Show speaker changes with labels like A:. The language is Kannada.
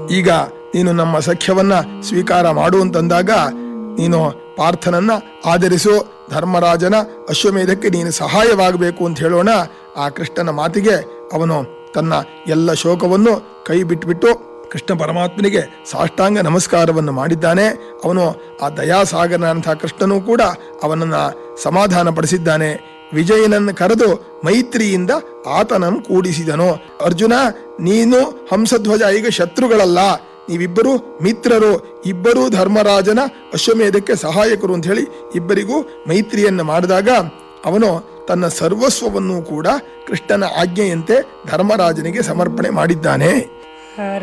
A: ಈಗ ನೀನು ನಮ್ಮ ಸಖ್ಯವನ್ನ ಸ್ವೀಕಾರ ಮಾಡು ಅಂತಂದಾಗ ನೀನು ಪಾರ್ಥನನ್ನ ಆಧರಿಸು ಧರ್ಮರಾಜನ ಅಶ್ವಮೇಧಕ್ಕೆ ನೀನು ಸಹಾಯವಾಗಬೇಕು ಅಂತ ಹೇಳೋಣ ಆ ಕೃಷ್ಣನ ಮಾತಿಗೆ ಅವನು ತನ್ನ ಎಲ್ಲ ಶೋಕವನ್ನು ಕೈ ಬಿಟ್ಬಿಟ್ಟು ಕೃಷ್ಣ ಪರಮಾತ್ಮನಿಗೆ ಸಾಷ್ಟಾಂಗ ನಮಸ್ಕಾರವನ್ನು ಮಾಡಿದ್ದಾನೆ ಅವನು ಆ ದಯಾಸಾಗರನಂತಹ ಕೃಷ್ಣನೂ ಕೂಡ ಅವನನ್ನ ಸಮಾಧಾನ ಪಡಿಸಿದ್ದಾನೆ ವಿಜಯನನ್ನು ಕರೆದು ಮೈತ್ರಿಯಿಂದ ಆತನನ್ನು ಕೂಡಿಸಿದನು ಅರ್ಜುನ ನೀನು ಹಂಸಧ್ವಜ ಈಗ ಶತ್ರುಗಳಲ್ಲ ನೀವಿಬ್ಬರು ಮಿತ್ರರು ಇಬ್ಬರೂ ಧರ್ಮರಾಜನ ಅಶ್ವಮೇಧಕ್ಕೆ ಸಹಾಯಕರು ಅಂತ ಹೇಳಿ ಇಬ್ಬರಿಗೂ ಮೈತ್ರಿಯನ್ನು ಮಾಡಿದಾಗ ಅವನು ತನ್ನ ಸರ್ವಸ್ವವನ್ನು ಕೂಡ ಕೃಷ್ಣನ ಆಜ್ಞೆಯಂತೆ ಧರ್ಮರಾಜನಿಗೆ ಸಮರ್ಪಣೆ ಮಾಡಿದ್ದಾನೆ